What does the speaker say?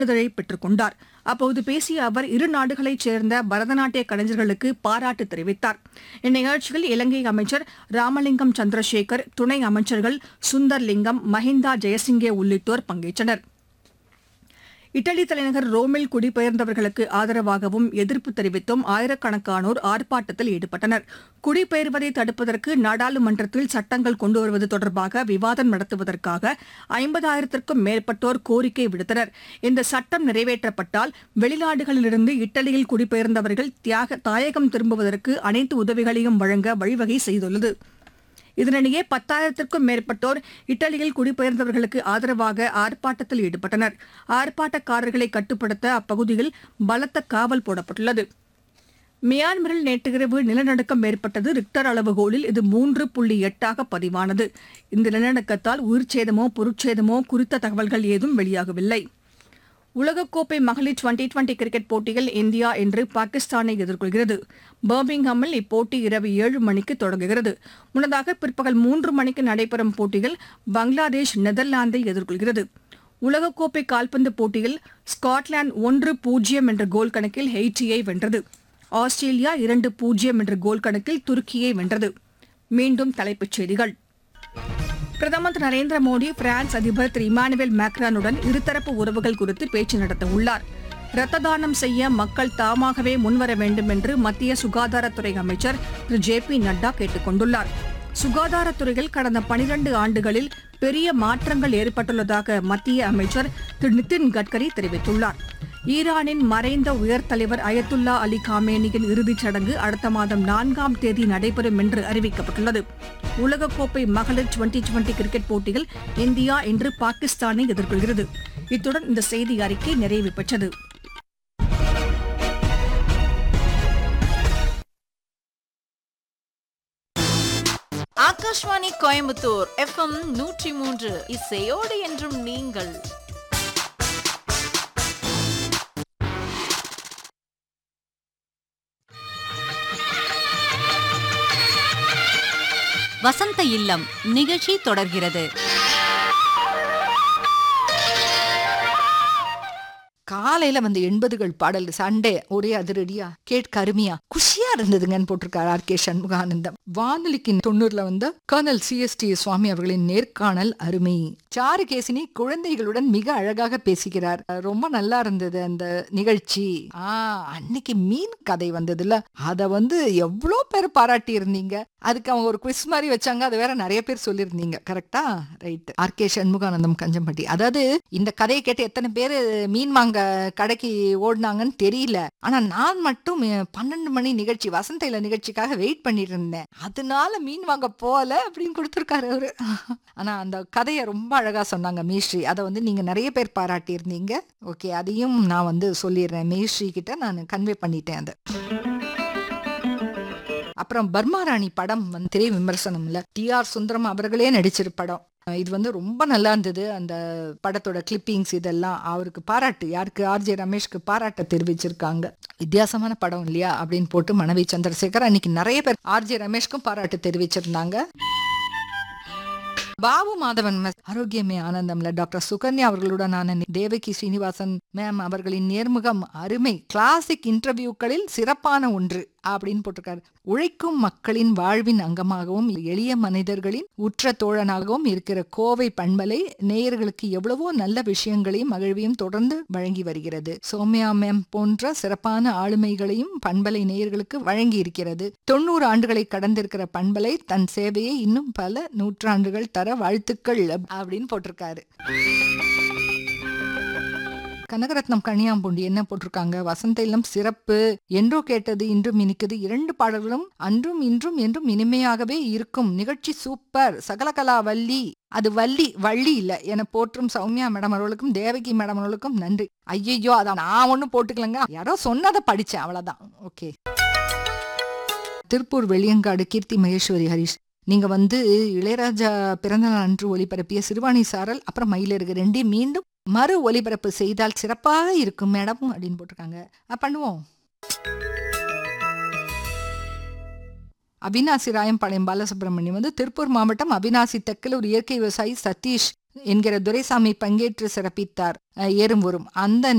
சான்றிதழை பெற்றுக் கொண்டார் அப்போது பேசிய அவர் இரு நாடுகளைச் சேர்ந்த பரதநாட்டிய கலைஞர்களுக்கு பாராட்டு தெரிவித்தார் இந்நிகழ்ச்சியில் இலங்கை அமைச்சர் ராமலிங்கம் சந்திரசேகர் துணை அமைச்சர்கள் சுந்தர் லிங்கம் மஹிந்தா ஜெயசிங்கே உள்ளிட்டோர் பங்கேற்றனர் இட்டலி தலைநகர் ரோமில் குடிபெயர்ந்தவர்களுக்கு ஆதரவாகவும் எதிர்ப்பு தெரிவித்தும் ஆயிரக்கணக்கானோர் ஆர்ப்பாட்டத்தில் ஈடுபட்டனர் குடிபெயர்வதை தடுப்பதற்கு நாடாளுமன்றத்தில் சட்டங்கள் கொண்டுவருவது தொடர்பாக விவாதம் நடத்துவதற்காக ஐம்பதாயிரத்திற்கும் மேற்பட்டோர் கோரிக்கை விடுத்தனர் இந்த சட்டம் நிறைவேற்றப்பட்டால் வெளிநாடுகளிலிருந்து இட்டலியில் குடிபெயர்ந்தவர்கள் தியாக தாயகம் திரும்புவதற்கு அனைத்து உதவிகளையும் வழங்க வழிவகை செய்துள்ளது இதனிடையே பத்தாயிரத்திற்கும் மேற்பட்டோர் இத்தாலியில் குடிபெயர்ந்தவர்களுக்கு ஆதரவாக ஆர்ப்பாட்டத்தில் ஈடுபட்டனர் ஆர்ப்பாட்டக்காரர்களை கட்டுப்படுத்த அப்பகுதியில் பலத்த காவல் போடப்பட்டுள்ளது மியான்மரில் நேற்றிரவு நிலநடுக்கம் ஏற்பட்டது ரிக்டர் அளவுகோலில் இது மூன்று புள்ளி எட்டாக பதிவானது இந்த நிலநடுக்கத்தால் உயிர்ச்சேதமோ பொருட்சேதமோ குறித்த தகவல்கள் ஏதும் வெளியாகவில்லை உலகக்கோப்பை மகளிர் டுவெண்டி டுவெண்டி கிரிக்கெட் போட்டியில் இந்தியா இன்று பாகிஸ்தானை எதிர்கொள்கிறது பர்மிங்ஹாமில் இப்போட்டி இரவு ஏழு மணிக்கு தொடங்குகிறது முன்னதாக பிற்பகல் மூன்று மணிக்கு நடைபெறும் போட்டியில் பங்களாதேஷ் நெதர்லாந்தை எதிர்கொள்கிறது உலகக்கோப்பை கால்பந்து போட்டியில் ஸ்காட்லாந்து ஒன்று பூஜ்ஜியம் என்ற கோல் கணக்கில் ஹெய்ட்டியை வென்றது ஆஸ்திரேலியா இரண்டு பூஜ்ஜியம் என்ற கோல் கணக்கில் துருக்கியை வென்றது மீண்டும் தலைப்புச் செய்திகள் பிரதமர் திரு நரேந்திர மோடி பிரான்ஸ் அதிபர் திரு இமானுவேல் மேக்ரானுடன் இருதரப்பு உறவுகள் குறித்து பேச்சு நடத்த உள்ளார் இரத்த தானம் செய்ய மக்கள் தாமாகவே முன்வர வேண்டும் என்று மத்திய சுகாதாரத்துறை அமைச்சர் திரு ஜே பி நட்டா கேட்டுக் கொண்டுள்ளார் சுகாதாரத்துறையில் கடந்த பனிரண்டு ஆண்டுகளில் பெரிய மாற்றங்கள் ஏற்பட்டுள்ளதாக மத்திய அமைச்சர் திரு நிதின் கட்கரி தெரிவித்துள்ளார் ஈரானின் மறைந்த உயர் தலைவர் அயத்துல்லா அலி காமேனியின் இறுதிச் சடங்கு அடுத்த மாதம் நான்காம் தேதி நடைபெறும் என்று அறிவிக்கப்பட்டுள்ளது உலகக்கோப்பை மகளிர் டுவெண்டி டுவெண்டி கிரிக்கெட் போட்டியில் இந்தியா இன்று பாகிஸ்தானை எதிர்கொள்கிறது இத்துடன் இந்த செய்தி அறிக்கை நிறைவு பெற்றது ஆகாஷ்வாணி கோயம்புத்தூர் எஃப்எம் நூற்றி மூன்று இசையோடு என்றும் நீங்கள் வசந்த இல்லம் நிகழ்ச்சி தொடர்கிறது காலையில வந்து எண்பதுகள் பாடல் சண்டே ஒரே அதிரடியா கேட்க அருமையா குஷியா இருந்ததுங்கன்னு போட்டிருக்காரு ஆர் கே சண்முகானந்தம் வானொலிக்கு தொண்ணூறுல வந்து கர்னல் சிஎஸ்டி சுவாமி அவர்களின் நேர்காணல் அருமை சாரு கேசினி குழந்தைகளுடன் மிக அழகாக பேசுகிறார் அஹ் ரொம்ப நல்லா இருந்தது அந்த நிகழ்ச்சி ஆ அன்னைக்கு மீன் கதை வந்ததுல அத வந்து எவ்வளோ பேர் பாராட்டி இருந்தீங்க அதுக்கு அவங்க ஒரு குவிஸ் மாதிரி வச்சாங்க அது வேற நிறைய பேர் சொல்லியிருந்தீங்க கரெக்டா right R K Shanmuganandam Kanjampatti அதாவது இந்த கதையை கேட்டு எத்தனை பேர் மீன் வாங்க கடைக்கு ஓடினாங்கன்னு தெரியல ஆனா நான் மட்டும் அஹ், பன்னெண்டு மணி நிகழ்ச்சி வசந்த இல நிகழ்ச்சிக்காக வெயிட் பண்ணிட்டு இருந்தேன் அதனால மீன் வாங்க போல அப்படின்னு கொடுத்துருக்காரு அவரு ஆனா அந்த கதையை ரொம்ப அழகா சொன்னாங்க மேஸ்ரீ அதை வந்து நீங்க நிறைய பேர் பாராட்டி இருந்தீங்க ஓகே அதையும் நான் வந்து சொல்லிடுறேன் மேஸ்ரீ கிட்ட நான் கன்வே பண்ணிட்டேன் அதை அப்புறம் பர்மா ராணி படம் வந்து திரை விமர்சனம்ல டி ஆர் சுந்தரம் அவர்களே நடிச்சிரு படம் அஹ் இது வந்து ரொம்ப நல்லா இருந்தது அந்த படத்தோட கிளிப்பிங்ஸ் இதெல்லாம் அவருக்கு பாராட்டு யாருக்கு ஆர்ஜே ரமேஷ்க்கு பாராட்ட தெரிவிச்சிருக்காங்க வித்தியாசமான படம் இல்லையா அப்படின்னு போட்டு மனைவி சந்திரசேகர் அன்னைக்கு நிறைய பேர் ஆர்ஜே ரமேஷ்க்கும் பாராட்டு தெரிவிச்சிருந்தாங்க பாபு மாதவன் mess. ஆரோக்கியமே ஆனந்தம்ல டாக்டர் சுகன்யா அவர்களுடனான தேவகி ஸ்ரீனிவாசன் மேம் அவர்களின் நேர்முகம் அருமை கிளாசிக் இன்டர்வியூக்களில் சிறப்பான ஒன்று அப்படின்னு போட்டிருக்காரு உழைக்கும் மக்களின் வாழ்வின் அங்கமாகவும் எளிய மனிதர்களின் உற்ற தோழனாகவும் இருக்கிற கோவை பண்பலை நேயர்களுக்கு எவ்வளவோ நல்ல விஷயங்களையும் மகிழ்வையும் தொடர்ந்து வழங்கி வருகிறது சௌமியா மேம் போன்ற சிறப்பான ஆளுமைகளையும் பண்பலை நேயர்களுக்கு வழங்கி இருக்கிறது தொண்ணூறு ஆண்டுகளை கடந்திருக்கிற பண்பலை தன் சேவையை இன்னும் பல நூற்றாண்டுகள் தர வாழ்த்துக்கள் அப்படின்னு போட்டிருக்காரு கனகரத்னம் கனியாம்பூண்டி என்ன போட்டிருக்காங்க வசந்த இல்லம் சிறப்பு என்றோ கேட்டது இன்றும் இனிக்குது இரண்டு பாடல்களும் அன்றும் இன்றும் என்றும் இனிமையாகவே இருக்கும் நிகழ்ச்சி சூப்பர் சகலகலா வள்ளி அது வள்ளி வள்ளி இல்ல என போற்றும் சௌமியா மேடம் அவர்களுக்கும் தேவகி மேடம் அவர்களுக்கும் நன்றி ஐயையோ அதான் நான் ஒண்ணும் போட்டுக்கலங்க யாரோ சொன்னதை படிச்சேன் அவ்வளவுதான் ஓகே திருப்பூர் வெளியங்காடு கீர்த்தி மகேஸ்வரி ஹரிஷ் நீங்க வந்து இளையராஜா பிறந்தநாள் அன்று ஒளிபரப்பிய சிறுவாணி சாரல் அப்புறம் மயிலிறகு ரெண்டையும் மீண்டும் மறு ஒலிபரப்பு செய்தால் சிறப்பாக இருக்கும் மேடம் அப்படின்னு போட்டிருக்காங்க அஹ் பண்ணுவோம் அவினாசி ராயம்பாளையம் பாலசுப்ரமணியம் வந்து திருப்பூர் மாவட்டம் அவினாசி தெற்கில் ஒரு இயற்கை விவசாயி சதீஷ் என்கிற துரைசாமி பங்கேற்று சிறப்பித்தார் அஹ், ஏறும் வரும் அந்த